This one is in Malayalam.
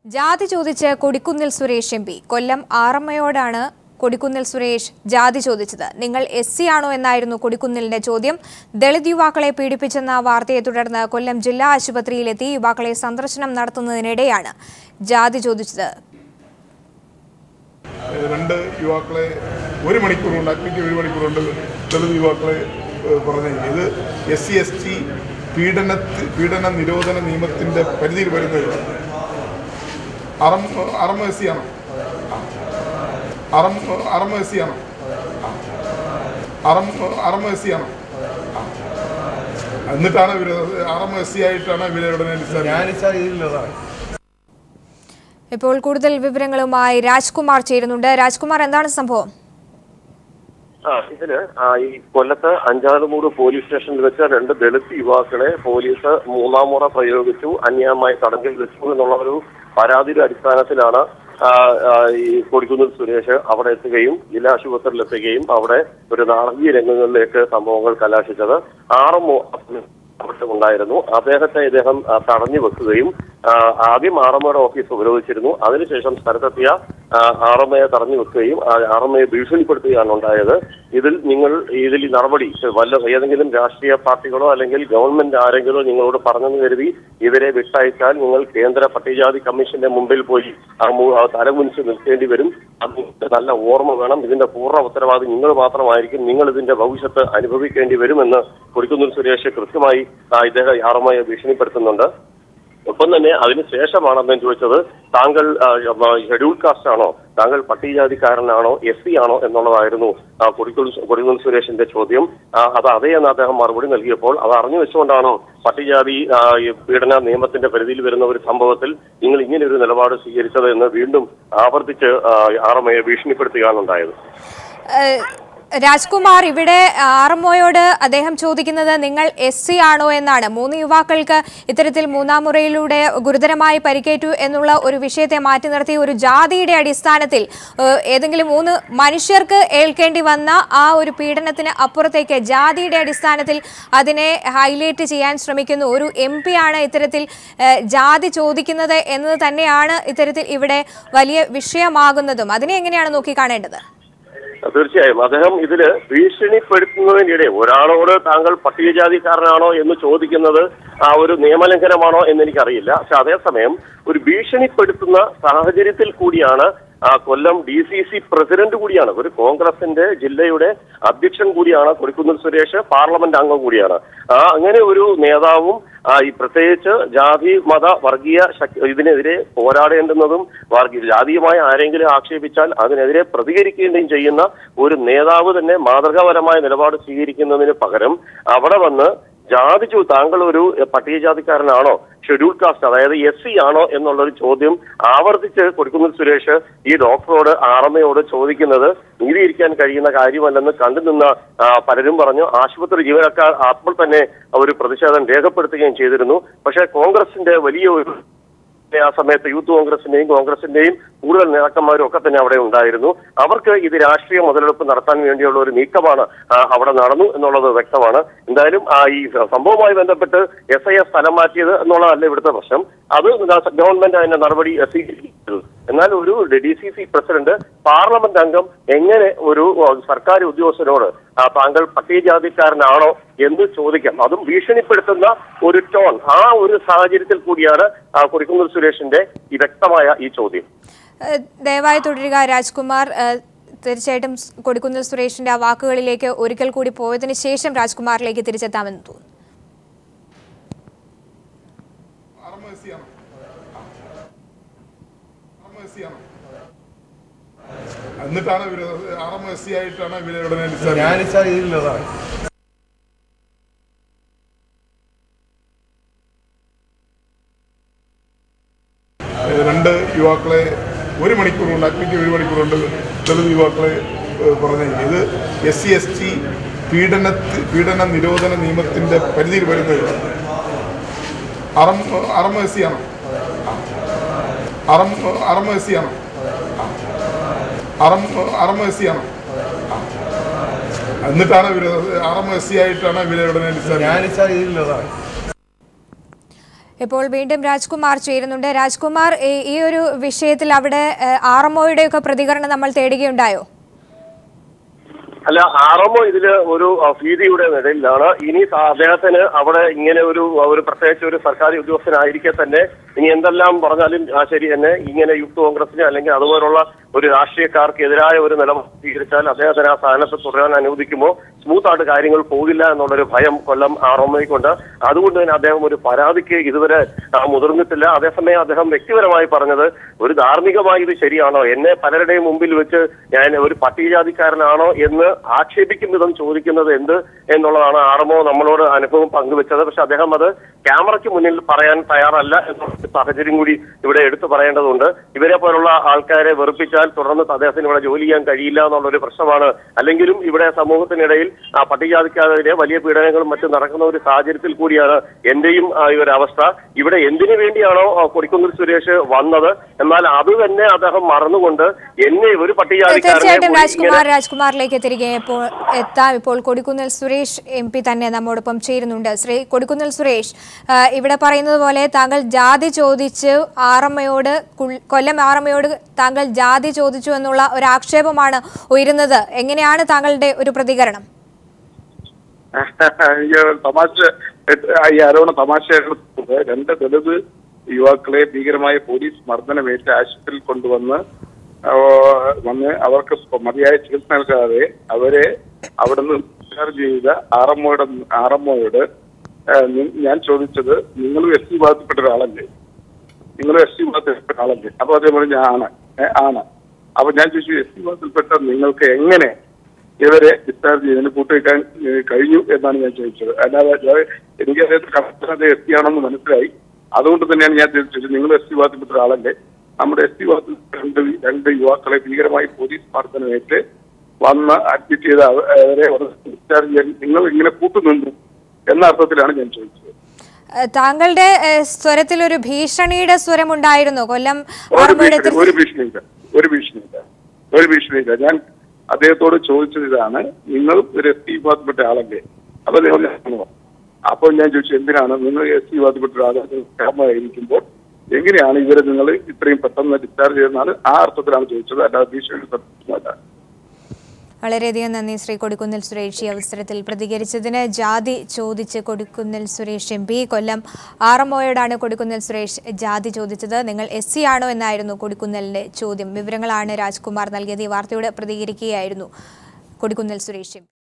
ജാതി ചോദിച്ച് കൊടിക്കുന്നിൽ സുരേഷ് എം പി കൊല്ലം ആറമ്മയോടാണ് കൊടിക്കുന്നിൽ സുരേഷ് ജാതി ചോദിച്ചത് നിങ്ങൾ എസ് സി ആണോ എന്നായിരുന്നു കൊടിക്കുന്നിലിന്റെ ചോദ്യം ദളിത് യുവാക്കളെ പീഡിപ്പിച്ചെന്ന വാർത്തയെ തുടർന്ന് കൊല്ലം ജില്ലാ ആശുപത്രിയിലെത്തി യുവാക്കളെ സന്ദർശനം നടത്തുന്നതിനിടെയാണ് ജാതി ചോദിച്ചത് രണ്ട് യുവാക്കളെ ഒരു മണിക്കൂർ കൊണ്ട് അഗ്നിക്ക് ഒരു മണിക്കൂർ കൊണ്ട് ദളിത് യുവാക്കളെ ഏഹ്, പറഞ്ഞു ഇത് എസ് സി എസ് ടി പീഡന പീഡന നിരോധന നിയമത്തിൻ്റെ പരിധിയിൽ വരുന്നത് അറം അറം എസ് സി ആണോ അറം അറം എസ് സി ആണോ അറം അറം എസ് സി ആണോ എന്നിട്ടാണ് ഇവർ അറം എസ് സി ആയിട്ടാണ് ഇവരെ ഉടനെ ഡിസ്ചാർജ് ഞാനിച്ചാൽ ഇതിലുള്ളതാണ് ഇപ്പോൾ കൂടുതൽ വിവരങ്ങളുമായി രാജ്കുമാർ ചേരുന്നുണ്ട് രാജ്കുമാർ എന്താണ് സംഭവം ആ ഇതില് ആ, ഈ കൊല്ലത്ത് അഞ്ചാറുമൂട് പോലീസ് സ്റ്റേഷനിൽ വെച്ച് രണ്ട് ദളിത് യുവാക്കളെ പോലീസ് മൂന്നാം മുറ പ്രയോഗിച്ചു അന്യായമായി തടങ്കിൽ വെച്ചു എന്നുള്ള ഒരു പരാതിയുടെ അടിസ്ഥാനത്തിലാണ് ആ, ആ, ഈ കൊടിക്കുന്നിൽ സുരേഷ് അവിടെ എത്തുകയും ജില്ലാ ആശുപത്രിയിൽ എത്തുകയും അവിടെ ഒരു നാടകീയ രംഗങ്ങളിലേക്ക് സംഭവങ്ങൾ കലാശിച്ചത് ആറ് മൂ- അവിടെ ഉണ്ടായിരുന്നു അദ്ദേഹത്തെ ഇദ്ദേഹം ആ, തടഞ്ഞു വെക്കുകയും ആ, ആദ്യം ആറമ്മയുടെ ഓഫീസ് ഉപരോധിച്ചിരുന്നു അതിനുശേഷം സ്ഥലത്തെത്തിയ ആ, ആറമ്മയെ തടഞ്ഞു വെക്കുകയും ആ ആറമ്മയെ ഭീഷണിപ്പെടുത്തുകയാണ് ഉണ്ടായത് ഇതിൽ നിങ്ങൾ ഇതിൽ ഈ നടപടി വല്ല ഏതെങ്കിലും രാഷ്ട്രീയ പാർട്ടികളോ അല്ലെങ്കിൽ ഗവൺമെന്റ് ആരെങ്കിലോ നിങ്ങളോട് പറഞ്ഞെന്ന് കരുതി ഇവരെ വിട്ടയച്ചാൽ നിങ്ങൾ കേന്ദ്ര പട്ടികജാതി കമ്മീഷന്റെ മുമ്പിൽ പോയി ആ മു- ആ തലമുനിച്ച് നിൽക്കേണ്ടി വരും അത് നിങ്ങൾക്ക് നല്ല ഓർമ്മ വേണം ഇതിന്റെ പൂർണ്ണ ഉത്തരവാദി നിങ്ങൾ മാത്രമായിരിക്കും നിങ്ങൾ ഇതിന്റെ ഭവിഷ്യത്ത് അനുഭവിക്കേണ്ടി വരുമെന്ന് കൊടിക്കുന്നിൽ സുരേഷ് കൃത്യമായി ആ, ഇദ്ദേഹം ആറമ്മയെ ഭീഷണിപ്പെടുത്തുന്നുണ്ട് ഒപ്പം തന്നെ അതിനുശേഷമാണ് അദ്ദേഹം ചോദിച്ചത് താങ്കൾ ഷെഡ്യൂൾ കാസ്റ്റ് ആണോ താങ്കൾ പട്ടികജാതിക്കാരനാണോ എസ് സി ആണോ എന്നുള്ളതായിരുന്നു ആ, കൊടിക്കുന്നിൽ കൊടിക്കുന്നിൽ സുരേഷിന്റെ ചോദ്യം ആ, അത് അതേ എന്ന് അദ്ദേഹം മറുപടി നൽകിയപ്പോൾ അത് അറിഞ്ഞു വെച്ചുകൊണ്ടാണോ പട്ടികജാതി ആ, ഈ പീഡന നിയമത്തിന്റെ പരിധിയിൽ വരുന്ന ഒരു സംഭവത്തിൽ നിങ്ങൾ ഇങ്ങനെ ഒരു നിലപാട് സ്വീകരിച്ചത് എന്ന് വീണ്ടും ആവർത്തിച്ച് ആ, ആറമ്മയെ ഭീഷണിപ്പെടുത്തുകയാണ് ഉണ്ടായത് ഏഹ്, രാജ്കുമാർ ഇവിടെ ആർമോയോട് അദ്ദേഹം ചോദിക്കുന്നത് നിങ്ങൾ എസ് സി ആണോ എന്നാണ് മൂന്ന് യുവാക്കൾക്ക് ഇത്തരത്തിൽ മൂന്നാം മുറയിലൂടെ ഗുരുതരമായി പരിക്കേറ്റു എന്നുള്ള ഒരു വിഷയത്തെ മാറ്റി നിർത്തി ഒരു ജാതിയുടെ അടിസ്ഥാനത്തിൽ ഏഹ്, ഏതെങ്കിലും മൂന്ന് മനുഷ്യർക്ക് ഏൽക്കേണ്ടി വന്ന ആ ഒരു പീഡനത്തിന് അപ്പുറത്തേക്ക് ജാതിയുടെ അടിസ്ഥാനത്തിൽ അതിനെ ഹൈലൈറ്റ് ചെയ്യാൻ ശ്രമിക്കുന്നു ഒരു എം പി ആണ് ഇത്തരത്തിൽ ഏഹ്, ജാതി ചോദിക്കുന്നത് എന്നത് തന്നെയാണ് ഇത്തരത്തിൽ ഇവിടെ വലിയ വിഷയമാകുന്നതും അതിനെ എങ്ങനെയാണ് നോക്കിക്കാണേണ്ടത് തീർച്ചയായും അദ്ദേഹം ഇതില് ഭീഷണിപ്പെടുത്തുന്നതിനിടെ ഒരാളോട് താങ്കൾ പട്ടികജാതിക്കാരനാണോ എന്ന് ചോദിക്കുന്നത് ആ ഒരു നിയമലംഘനമാണോ എന്ന് എനിക്കറിയില്ല പക്ഷെ അതേസമയം ഒരു ഭീഷണിപ്പെടുത്തുന്ന സാഹചര്യത്തിൽ കൂടിയാണ് ആ Kollam D C C president കൂടിയാണ് ഒരു കോൺഗ്രസിന്റെ ജില്ലയുടെ അധ്യക്ഷൻ കൂടിയാണ് കൊടിക്കുന്നിൽ സുരേഷ് പാർലമെന്റ് അംഗം കൂടിയാണ് ആ അങ്ങനെ ഒരു നേതാവും ആ, ഈ പ്രത്യേകിച്ച് ജാതി മത വർഗീയ ശക്തി ഇതിനെതിരെ പോരാടേണ്ടുന്നതും വർഗീയ ജാതീയമായി ആരെങ്കിലും ആക്ഷേപിച്ചാൽ അതിനെതിരെ പ്രതികരിക്കുകയും ചെയ്യുന്ന ഒരു നേതാവ് തന്നെ മാതൃകാപരമായ നിലപാട് സ്വീകരിക്കുന്നതിന് പകരം അവിടെ വന്ന് ജാതി ചോ താങ്കൾ ഒരു പട്ടികജാതിക്കാരനാണോ ഷെഡ്യൂൾ കാസ്റ്റ് അതായത് എസ് സി ആണോ എന്നുള്ളൊരു ചോദ്യം ആവർത്തിച്ച് കൊടുക്കുന്ന സുരേഷ് ഈ ഡോക്ടറോട് ആറമ്മയോട് ചോദിക്കുന്നത് നീതിയിരിക്കാൻ കഴിയുന്ന കാര്യമല്ലെന്ന് കണ്ടുനിന്ന ആ, പലരും പറഞ്ഞു ആശുപത്രി ജീവനക്കാർ അപ്പോൾ തന്നെ ഒരു പ്രതിഷേധം രേഖപ്പെടുത്തുകയും ചെയ്തിരുന്നു പക്ഷേ കോൺഗ്രസിന്റെ വലിയ ഒരു ആ സമയത്ത് യൂത്ത് കോൺഗ്രസിന്റെയും കോൺഗ്രസിന്റെയും കൂടുതൽ നേതാക്കന്മാരും ഒക്കെ തന്നെ അവിടെ ഉണ്ടായിരുന്നു അവർക്ക് ഇത് രാഷ്ട്രീയ മുതലെടുപ്പ് നടത്താൻ വേണ്ടിയുള്ള ഒരു നീക്കമാണ് ആ, അവിടെ നടന്നു എന്നുള്ളത് വ്യക്തമാണ് എന്തായാലും ആ, ഈ സംഭവവുമായി ബന്ധപ്പെട്ട് എസ് ഐ എസ് സ്ഥലം മാറ്റിയത് എന്നുള്ളതല്ല ഇവിടുത്തെ പ്രശ്നം അത് ഗവൺമെന്റ് അതിന്റെ നടപടി സ്വീകരിച്ചു എന്നാൽ ഒരു D C C president parliament അംഗം എങ്ങനെ ഒരു ആ, സർക്കാർ ഉദ്യോഗസ്ഥനോട് ആ, താങ്കൾ പട്ടികജാതിക്കാരനാണോ എന്ന് ചോദിക്കാം അതും ഭീഷണിപ്പെടുത്തുന്ന ഒരു ടോൺ ആ ഒരു സാഹചര്യത്തിൽ കൂടിയാണ് ആ, കൊടിക്കുന്നിൽ സുരേഷിന്റെ ഈ വ്യക്തമായ ഈ ചോദ്യം ഏഹ് ദയവായി തുടരുക രാജ്കുമാർ ഏഹ് തീർച്ചയായിട്ടും സ് കൊടിക്കുന്നിൽ സുരേഷിന്റെ ആ വാക്കുകളിലേക്ക് ഒരിക്കൽ കൂടി പോയതിനു ശേഷം രാജ്കുമാറിലേക്ക് തിരിച്ചെത്താമെന്ന് തോന്നുന്നു അറം എസ് സി ആണോ അറം എസ് സി ആണോ എന്നിട്ടാണ് ഇവര് അറം എസ് സി ആയിട്ടാണ് ഇവരെ ഉടനെ ഡിസ്ചാർജ് ഞാനിച്ചാൽ ഇതിലുള്ളതാണ് ഏഹ് രണ്ട് യുവാക്കളെ ഒരു മണിക്കൂർ കൊണ്ട് അഗ്നിക്ക് ഒരു മണിക്കൂർ കൊണ്ട് ദളിത് യുവാക്കളെ ഏഹ് പറഞ്ഞു ഇത് എസ് സി എസ് ടി പീഡന പീഡന നിരോധന നിയമത്തിന്റെ പരിധിയിൽ വരുന്നത് അറം അറം എസ് സി ആണോ അറം അറം എസ് സി ആണോ അറം അറം എസ് സി ആണോ എന്നിട്ടാണ് ഇവര് അറം എസ് സി ആയിട്ടാണ് ഇവരെ ഉടനെ ഡിസ്ചാർജ് ഞാനിച്ചാൽ ഇതിലുള്ളതാണ് ഇപ്പോൾ വീണ്ടും രാജ്കുമാർ ചേരുന്നുണ്ട് രാജ്കുമാർ ഈ- ഈ ഒരു വിഷയത്തിൽ അവിടെ ആർ എം ഒയുടെ പ്രതികരണം നമ്മൾ തേടുകയുണ്ടായോ അല്ല ആറമോ ഇതില് ഒരു അഹ്, ഭീതിയുടെ നിഴലിലാണ് ഇനി സ- അദ്ദേഹത്തിന് അവിടെ ഇങ്ങനെ ഒരു ഒരു പ്രത്യേകിച്ച് ഒരു സർക്കാർ ഉദ്യോഗസ്ഥനായിരിക്കെ തന്നെ ഇനി എന്തെല്ലാം പറഞ്ഞാലും ആ, ശരി തന്നെ ഇങ്ങനെ യൂത്ത് കോൺഗ്രസിന് അല്ലെങ്കിൽ അതുപോലുള്ള ഒരു രാഷ്ട്രീയക്കാർക്കെതിരായ ഒരു നിലപാട് സ്വീകരിച്ചാൽ അദ്ദേഹത്തിന് ആ സ്ഥാനത്ത് തുടരാൻ അനുവദിക്കുമോ സ്മൂത്ത് ആയിട്ട് കാര്യങ്ങൾ പോകില്ല എന്നുള്ളൊരു ഭയം കൊല്ലം ആറോമയ്ക്കുണ്ട് അതുകൊണ്ട് തന്നെ അദ്ദേഹം ഒരു പരാതിക്ക് ഇതുവരെ ആ, മുതിർന്നിട്ടില്ല അതേസമയം അദ്ദേഹം വ്യക്തിപരമായി പറഞ്ഞത് ഒരു ധാർമ്മികമായി ഇത് ശരിയാണോ എന്നെ പലരുടെയും മുമ്പിൽ വെച്ച് ഞാൻ ഒരു പട്ടികജാതിക്കാരനാണോ എന്ന് ആക്ഷേപിക്കും വിധം ചോദിക്കുന്നത് എന്ത് എന്നുള്ളതാണ് ആർമോ നമ്മളോട് അനുഭവം പങ്കുവെച്ചത് പക്ഷെ അദ്ദേഹം അത് ക്യാമറയ്ക്ക് മുന്നിൽ പറയാൻ തയ്യാറല്ല എന്നുള്ള ഒരു സാഹചര്യം കൂടി ഇവിടെ എടുത്തു പറയേണ്ടതുണ്ട് ഇവരെ പോലുള്ള ആൾക്കാരെ വെറുപ്പിച്ചാൽ തുടർന്ന് അദ്ദേഹത്തിന് ഇവിടെ ജോലി ചെയ്യാൻ കഴിയില്ല എന്നുള്ളൊരു പ്രശ്നമാണ് അല്ലെങ്കിലും ഇവിടെ സമൂഹത്തിനിടയിൽ ആ പട്ടികജാതിക്കാരെ വലിയ പീഡനങ്ങളും മറ്റും നടക്കുന്ന ഒരു സാഹചര്യത്തിൽ കൂടിയാണ് എന്റെയും ആ ഈ ഒരു അവസ്ഥ ഇവിടെ എന്തിനു വേണ്ടിയാണോ ആ, കൊടിക്കുന്നിൽ സുരേഷ് വന്നത് എന്നാൽ അത് തന്നെ അദ്ദേഹം മറന്നുകൊണ്ട് എന്നെ ഒരു പട്ടികജാതിക്കാരനെ തീർച്ചയായിട്ടും കൂടി ഇങ്ങനെ രാജ്കുമാർ രാജ്കുമാറിലേക്ക് തിരികെ ഇപ്പോൾ എത്താം ഇപ്പോൾ കൊടിക്കുന്നിൽ സുരേഷ് എം പി തന്നെ നമ്മോടൊപ്പം ചേരുന്നുണ്ട് ശ്രീ കൊടിക്കുന്നിൽ സുരേഷ് ആ, ഇവിടെ പറയുന്നത് പോലെ താങ്കൾ ജാതി ചോദിച്ച് ആറമ്മയോട് കുൾ- കൊല്ലം ആറമ്മയോട് താങ്കൾ ജാതി ചോദിച്ചു എന്നുള്ള ഒരു ആക്ഷേപമാണ് ഉയരുന്നത് എങ്ങനെയാണ് താങ്കളുടെ ഒരു പ്രതികരണം എനിക്ക് തമാശ ഈ ആരോപണ തമാശയായിട്ട് രണ്ട് ദളിത് യുവാക്കളെ ഭീകരമായ പോലീസ് മർദ്ദനമേറ്റ് ആശുപത്രിയിൽ കൊണ്ടുവന്ന് ആ, വന്ന് അവർക്ക് മതിയായ ചികിത്സ നൽകാതെ അവരെ അവിടുന്ന് ഡിസ്ചാർജ് ചെയ്ത ആറമ്മോയുടെ ആറമ്മോയോട് ആ, നി- ഞാൻ ചോദിച്ചത് നിങ്ങളും എസ് സി വിഭാഗത്തിൽപ്പെട്ട ഒരാളല്ലേ നിങ്ങളും എസ് സി വിഭാഗത്തിൽപ്പെട്ട ആളല്ലേ അപ്പൊ അതേ പറഞ്ഞു ആണ് ഏ, ആണ് അപ്പൊ ഞാൻ ചോദിച്ചു എസ് സി വിഭാഗത്തിൽപ്പെട്ട നിങ്ങൾക്ക് എങ്ങനെ ഇവരെ ഡിസ്ചാർജ് ചെയ്തതിന് കൂട്ടുവെക്കാൻ ഏ, കഴിഞ്ഞു എന്നാണ് ഞാൻ ചോദിച്ചത് അല്ലാതെ ഞാൻ- എനിക്ക് അദ്ദേഹത്തെ കണക്കിനത് എസ് സി ആണെന്ന് മനസ്സിലായി അതുകൊണ്ട് തന്നെയാണ് ഞാൻ ചോദിച്ചത് നിങ്ങൾ എസ് സി വിഭാഗത്തിൽപ്പെട്ട ഒരാളല്ലേ നമ്മുടെ എസ് സി വിഭാഗത്തിൽ രണ്ട് രണ്ട് യുവാക്കളെ ഭീകരമായി പോലീസ് മർദ്ദനമേറ്റ് വന്ന് അഡ്മിറ്റ് ചെയ്ത അവ- അവരെ ഡിസ്ചാർജ് ചെയ്യാൻ നിങ്ങൾ ഇങ്ങനെ കൂട്ടുനിന്നു എന്ന അർത്ഥത്തിലാണ് ഞാൻ ചോദിച്ചത് ആ, താങ്കളുടെ ഏ, സ്വരത്തിൽ ഒരു ഭീഷണിയുടെ സ്വരമുണ്ടായിരുന്നു കൊല്ലം ഒരു ആറമ്മയുടെ ഭീഷണി ഒരു ഭീഷണിയില്ല ഒരു ഭീഷണിയില്ല ഒരു ഭീഷണിയില്ല ഞാൻ അദ്ദേഹത്തോട് ചോദിച്ചത് ഇതാണ് നിങ്ങൾ ഒരു എസ് ടി വിഭാഗത്തിൽപ്പെട്ട ആളല്ലേ അപ്പൊ നിങ്ങൾ ആണോ? അപ്പോൾ ഞാൻ ചോദിച്ചു എന്തിനാണ് നിങ്ങൾ എസ് ടി വിഭാഗത്തിൽപ്പെട്ട ആളുകൾ ക്യാമ്പായിരിക്കുമ്പോൾ എങ്ങനെയാണ് ഇവരെ നിങ്ങൾ ഇത്രയും പെട്ടെന്ന് ഡിസ്ചാർജ് ചെയ്യുന്നതാണ് ആ അർത്ഥത്തിലാണ് ചോദിച്ചത് അല്ലാതെ ഭീഷണി സത്യമല്ല വളരെയധികം നന്ദി ശ്രീ കൊടിക്കുന്നിൽ സുരേഷ് ഈ അവസരത്തിൽ പ്രതികരിച്ചതിന് ജാതി ചോദിച്ച് Kodikunnil Suresh M P Kollam R M ഒയോടാണ് കൊടിക്കുന്നിൽ സുരേഷ് ജാതി ചോദിച്ചത് നിങ്ങൾ എസ് സി ആണോ എന്നായിരുന്നു കൊടിക്കുന്നിലിന്റെ ചോദ്യം വിവരങ്ങളാണ് രാജ്കുമാർ നൽകിയത് ഈ വാർത്തയോട് പ്രതികരിക്കുകയായിരുന്നു കൊടിക്കുന്നിൽ സുരേഷ് എം പി